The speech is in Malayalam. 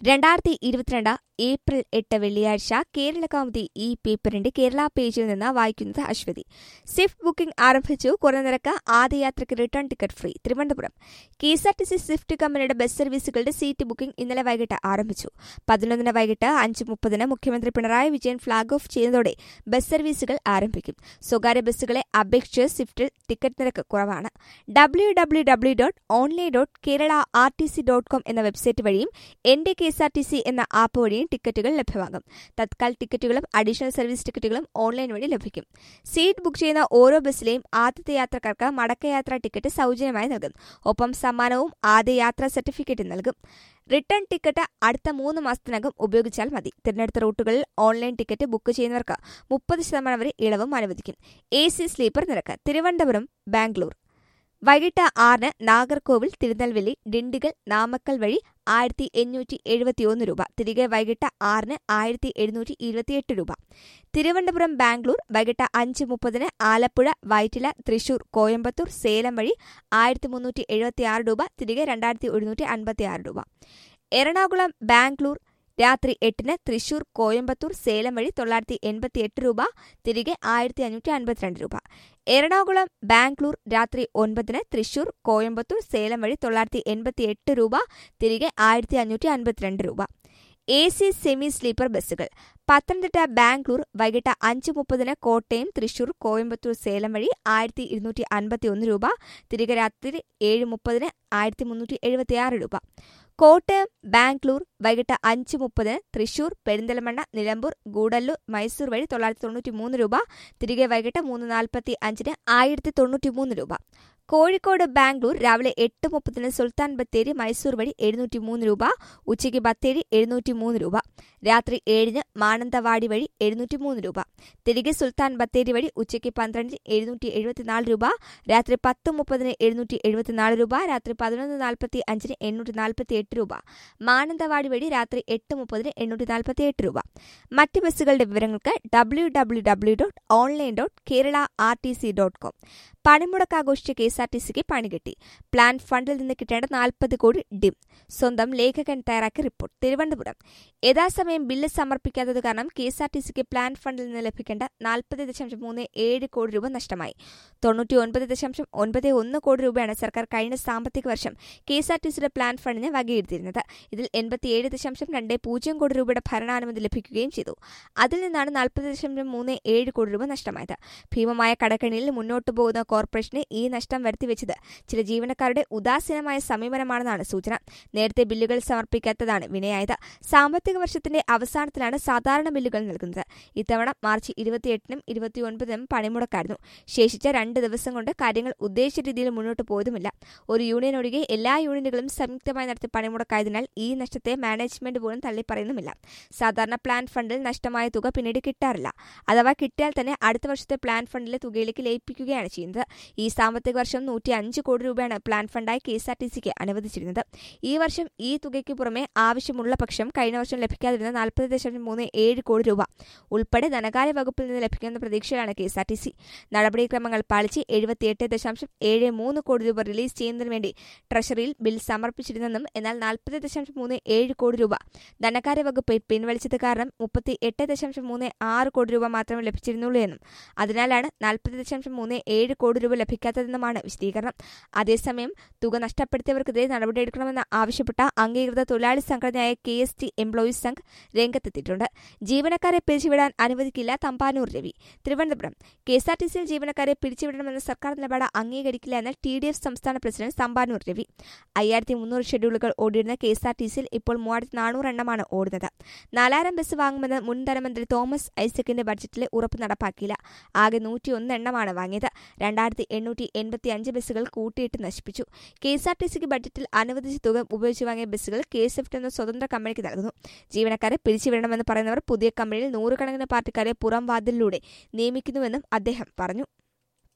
രണ്ടായിരത്തി ഇരുപത്തിരണ്ട് ഏപ്രിൽ എട്ട് വെള്ളിയാഴ്ച കേരള കൗമുദി ഈ പേപ്പറിന്റെ കേരള പേജിൽ നിന്ന് വായിക്കുന്നത് അശ്വതി സ്വിഫ്റ്റ് ബുക്കിംഗ് ആരംഭിച്ചു കുറഞ്ഞ നിരക്ക് ആദ്യ യാത്രയ്ക്ക് return ticket free Thiruvananthapuram K S R T C Swift കമ്പനിയുടെ ബസ് സർവീസുകളുടെ സീറ്റ് ബുക്കിംഗ് ഇന്നലെ വൈകിട്ട് ആരംഭിച്ചു പതിനൊന്നിന് വൈകിട്ട് അഞ്ച് മുപ്പതിന് മുഖ്യമന്ത്രി പിണറായി വിജയൻ ഫ്ളാഗ് ഓഫ് ചെയ്യുന്നതോടെ ബസ് സർവീസുകൾ ആരംഭിക്കും സ്വകാര്യ ബസ്സുകളെ അപേക്ഷിച്ച് സ്വിഫ്റ്റിൽ ടിക്കറ്റ് നിരക്ക് കുറവാണ് W W W dot online dot Kerala R T C dot com എന്ന വെബ്സൈറ്റ് വഴിയും എന്റെ K S R T C എന്ന ആപ്പ് വഴിയും ടിക്കറ്റുകൾ ലഭ്യമാകും തത്കാൽ ടിക്കറ്റുകളും അഡീഷണൽ സർവീസ് ടിക്കറ്റുകളും ഓൺലൈൻ വഴി ലഭിക്കും സീറ്റ് ബുക്ക് ചെയ്യുന്ന ഓരോ ബസ്സിലെയും ആദ്യത്തെ യാത്രക്കാർക്ക് മടക്കയാത്രാ ടിക്കറ്റ് സൗജന്യമായി നൽകും ഒപ്പം സമ്മാനവും ആദ്യ യാത്രാ സർട്ടിഫിക്കറ്റ് നൽകും റിട്ടേൺ ടിക്കറ്റ് അടുത്ത മൂന്ന് മാസത്തിനകം ഉപയോഗിച്ചാൽ മതി തിരഞ്ഞെടുത്ത റൂട്ടുകളിൽ ഓൺലൈൻ ടിക്കറ്റ് ബുക്ക് ചെയ്യുന്നവർക്ക് മുപ്പത് ശതമാനം വരെ ഇളവും അനുവദിക്കും എ സി സ്ലീപ്പർ നിരക്ക് തിരുവനന്തപുരം ബാംഗ്ലൂർ വൈകിട്ട് ആറിന് നാഗർകോവിൽ തിരുനെൽവേലി ഡിണ്ടിഗൽ നാമക്കൽ വഴി ആയിരത്തി എണ്ണൂറ്റി എഴുപത്തിയൊന്ന് രൂപ തിരികെ വൈകിട്ട് ആറിന് ആയിരത്തി എഴുന്നൂറ്റി ഇരുപത്തിയെട്ട് രൂപ തിരുവനന്തപുരം ബാംഗ്ലൂർ വൈകിട്ട് അഞ്ച് മുപ്പതിന് ആലപ്പുഴ വൈറ്റില തൃശൂർ കോയമ്പത്തൂർ സേലം വഴി ആയിരത്തി മുന്നൂറ്റി എഴുപത്തിയാറ് രൂപ തിരികെ രണ്ടായിരത്തി ഒരുന്നൂറ്റി അൻപത്തിയാറ് രൂപ എറണാകുളം ബാംഗ്ലൂർ രാത്രി എട്ടിന് തൃശൂർ കോയമ്പത്തൂർ സേലം വഴി തൊള്ളായിരത്തി എൺപത്തി എട്ട് രൂപ തിരികെ ആയിരത്തി അഞ്ഞൂറ്റി അൻപത്തിരണ്ട് രൂപ എറണാകുളം ബാംഗ്ലൂർ രാത്രി ഒൻപതിന് തൃശൂർ കോയമ്പത്തൂർ സേലം വഴി തൊള്ളായിരത്തി എൺപത്തി എട്ട് രൂപ തിരികെ ആയിരത്തി അഞ്ഞൂറ്റി അൻപത്തിരണ്ട് രൂപ എ സി സെമി സ്ലീപ്പർ ബസ്സുകൾ പത്തനംതിട്ട ബാംഗ്ലൂർ വൈകിട്ട് അഞ്ച് മുപ്പതിന് കോട്ടയം തൃശൂർ കോയമ്പത്തൂർ സേലം വഴി ആയിരത്തി ഇരുന്നൂറ്റി അൻപത്തി ഒന്ന് രൂപ തിരികെ രാത്രി ഏഴ് മുപ്പതിന് ആയിരത്തി മുന്നൂറ്റി എഴുപത്തിയാറ് രൂപ കോട്ടയം ബാംഗ്ലൂർ വൈകിട്ട് അഞ്ച് മുപ്പതിന് തൃശൂർ പെരിന്തൽമണ്ണ നിലമ്പൂർ ഗൂഡല്ലൂർ മൈസൂർ വഴി തൊള്ളായിരത്തി തൊണ്ണൂറ്റി മൂന്ന് രൂപ തിരികെ വൈകിട്ട് മൂന്ന് നാൽപ്പത്തി അഞ്ചിന് ആയിരത്തി തൊണ്ണൂറ്റി മൂന്ന് രൂപ കോഴിക്കോട് ബാംഗ്ലൂർ രാവിലെ എട്ട് മുപ്പതിന് സുൽത്താൻ ബത്തേരി മൈസൂർ വഴി എഴുന്നൂറ്റി മൂന്ന് രൂപ ഉച്ചയ്ക്ക് ബത്തേരി എഴുന്നൂറ്റി മൂന്ന് രൂപ രാത്രി ഏഴിന് മാനന്തവാടി വഴി എഴുന്നൂറ്റി മൂന്ന് രൂപ തിരികെ സുൽത്താൻ ബത്തേരി വഴി ഉച്ചയ്ക്ക് പന്ത്രണ്ടിന് എഴുന്നൂറ്റി എഴുപത്തിനാല് രൂപ രാത്രി പത്ത് മുപ്പതിന് എഴുന്നൂറ്റി എഴുപത്തിനാല് രൂപ രാത്രി പതിനൊന്ന് നാൽപ്പത്തി അഞ്ചിന് എണ്ണൂറ്റി നാൽപ്പത്തി എട്ട് രൂപ മാനന്തവാടി വഴി രാത്രി എട്ട് മുപ്പതിന് എണ്ണൂറ്റി നാൽപ്പത്തി എട്ട് രൂപ മറ്റ് ബസ്സുകളുടെ വിവരങ്ങൾക്ക് W W W dot online dot Kerala R T C dot com പണിമുടക്കാഘോഷിച്ച കെ എസ് ആർ ടി സിക്ക് പണികിട്ടി പ്ലാൻ ഫണ്ടിൽ നിന്ന് കിട്ടേണ്ട നാൽപ്പത് കോടി ഡിം സ്വന്തം ലേഖകൻ തയ്യാറാക്കിയ റിപ്പോർട്ട് തിരുവനന്തപുരം യഥാസമയം ബില്ല് സമർപ്പിക്കാത്തത് കാരണം കെ എസ് ആർ ടി സിക്ക് പ്ലാൻ ഫണ്ടിൽ നിന്ന് ലഭിക്കേണ്ട നാൽപ്പത് ദശാംശം മൂന്ന് ഏഴ് കോടി രൂപ നഷ്ടമായി തൊണ്ണൂറ്റി ഒൻപത് ദശാംശം ഒൻപത് ഒന്ന് കോടി രൂപയാണ് സർക്കാർ കഴിഞ്ഞ സാമ്പത്തിക വർഷം കെ എസ് ആർ ടി സിയുടെ പ്ലാൻ ഫണ്ടിന് വകയിരുത്തിയിരുന്നത് ഇതിൽ എൺപത്തിയേഴ് ദശാംശം രണ്ട് പൂജ്യം കോടി രൂപയുടെ ഭരണാനുമതി ലഭിക്കുകയും ചെയ്തു അതിൽ നിന്നാണ് നാൽപ്പത് ദശാംശം മൂന്ന് ഏഴ് കോടി രൂപ നഷ്ടമായത് ഭീമമായ കടക്കണിയിൽ മുന്നോട്ടു പോകുന്ന കോർപ്പറേഷന് ഈ നഷ്ടം വരുത്തിവെച്ചത് ചില ജീവനക്കാരുടെ ഉദാസീനമായ സമീപനമാണെന്നാണ് സൂചന നേരത്തെ ബില്ലുകൾ സമർപ്പിക്കാത്തതാണ് വിനയായത് സാമ്പത്തിക വർഷത്തിന്റെ അവസാനത്തിലാണ് സാധാരണ ബില്ലുകൾ നൽകുന്നത് ഇത്തവണ മാർച്ച് ഇരുപത്തിയെട്ടിനും ഇരുപത്തിയൊൻപതിനും പണിമുടക്കായിരുന്നു ശേഷിച്ച രണ്ട് ദിവസം കൊണ്ട് കാര്യങ്ങൾ ഉദ്ദേശിച്ച രീതിയിൽ മുന്നോട്ട് പോയതുമില്ല ഒരു യൂണിയൻ ഒഴികെ എല്ലാ യൂണിയനുകളും സംയുക്തമായി നടത്തിയ പണിമുടക്കായതിനാൽ ഈ നഷ്ടത്തെ മാനേജ്മെന്റ് പോലും തള്ളിപ്പറയുന്നുമില്ല സാധാരണ പ്ലാൻ ഫണ്ടിൽ നഷ്ടമായ തുക പിന്നീട് കിട്ടാറില്ല അഥവാ കിട്ടിയാൽ തന്നെ അടുത്ത വർഷത്തെ പ്ലാൻ ഫണ്ടിലെ തുകയിലേക്ക് ലയിപ്പിക്കുകയാണ് ചെയ്യുന്നത് ഈ സാമ്പത്തിക വർഷം നൂറ്റി അഞ്ച് കോടി രൂപയാണ് പ്ലാൻ ഫണ്ടായി കെ എസ് ആർ ടി സിക്ക് അനുവദിച്ചിരുന്നത് ഈ വർഷം ഈ തുകയ്ക്ക് പുറമെ ആവശ്യമുള്ള പക്ഷം കഴിഞ്ഞ വർഷം ലഭിക്കാതിരുന്ന നാൽപ്പത് ദശാംശം മൂന്ന് ഏഴ് കോടി രൂപ ഉൾപ്പെടെ ധനകാര്യ വകുപ്പിൽ നിന്ന് ലഭിക്കുന്ന പ്രതീക്ഷയിലാണ് K S R T C നടപടിക്രമങ്ങൾ പാലിച്ച് എഴുപത്തിയെട്ട് ദശാംശം ഏഴ് മൂന്ന് കോടി രൂപ റിലീസ് ചെയ്യുന്നതിന് വേണ്ടി ട്രഷറിയിൽ ബിൽ സമർപ്പിച്ചിരുന്നെന്നും എന്നാൽ നാൽപ്പത് ദശാംശം മൂന്ന് ഏഴ് കോടി രൂപ ധനകാര്യ വകുപ്പ് പിൻവലിച്ചത് കാരണം മുപ്പത്തി എട്ട് ദശാംശം മൂന്ന് ആറ് കോടി രൂപ മാത്രമേ ലഭിച്ചിരുന്നുള്ളൂ എന്നും അതിനാലാണ് നാൽപ്പത് ദശാംശം മൂന്ന് ഏഴ് കോടി രൂപ ലഭിക്കാത്തതെന്നുമാണ് വിശദീകരണം അതേസമയം തുക നഷ്ടപ്പെടുത്തിയവർക്കെതിരെ നടപടിയെടുക്കണമെന്ന് ആവശ്യപ്പെട്ട അംഗീകൃത തൊഴിലാളി സംഘടനയായ K S T employees Sangh രംഗത്തെത്തിയിട്ടുണ്ട് ജീവനക്കാരെ പിരിച്ചുവിടാൻ അനുവദിക്കില്ല Thampanoor Ravi Thiruvananthapuram K S R T സിയിൽ ജീവനക്കാരെ പിരിച്ചുവിടണമെന്ന സർക്കാർ നിലപാട് അംഗീകരിക്കില്ല എന്ന് ടി ഡി എഫ് സംസ്ഥാന പ്രസിഡന്റ് തമ്പാനൂർ രവി അയ്യായിരത്തി മുന്നൂറ് ഷെഡ്യൂളുകൾ ഓടിയിരുന്ന കെ എസ് ആർ ടി സിയിൽ ഇപ്പോൾ മൂവായിരത്തി നാനൂറ് എണ്ണമാണ് ഓടുന്നത് നാലായിരം ബസ് വാങ്ങുമെന്ന് മുൻ ധനമന്ത്രി തോമസ് ഐസക്കിന്റെ ബഡ്ജറ്റിലെ ഉറപ്പ് നടപ്പാക്കിയില്ല ആകെ നൂറ്റിയൊന്ന് എണ്ണമാണ് വാങ്ങിയത് രണ്ടായിരത്തി എണ്ണൂറ്റി എൺപത്തി അഞ്ച് ബസ്സുകൾ കൂട്ടിയിട്ട് നശിപ്പിച്ചു കെ എസ് ആർ ടി സിക്ക് ബഡ്ജറ്റിൽ അനുവദിച്ച തുക ഉപയോഗിച്ച് വാങ്ങിയ ബസ്സുകൾ കെ എസ് എഫ് എന്ന സ്വതന്ത്ര കമ്പനിക്ക് നൽകുന്നു ജീവനക്കാരെ പിരിച്ചുവിടണമെന്ന് പറയുന്നവർ പുതിയ കമ്പനിയിൽ നൂറുകണക്കിന് പാർട്ടിക്കാരെ പുറം വാതിലിലൂടെ നിയമിക്കുന്നുവെന്നും അദ്ദേഹം പറഞ്ഞു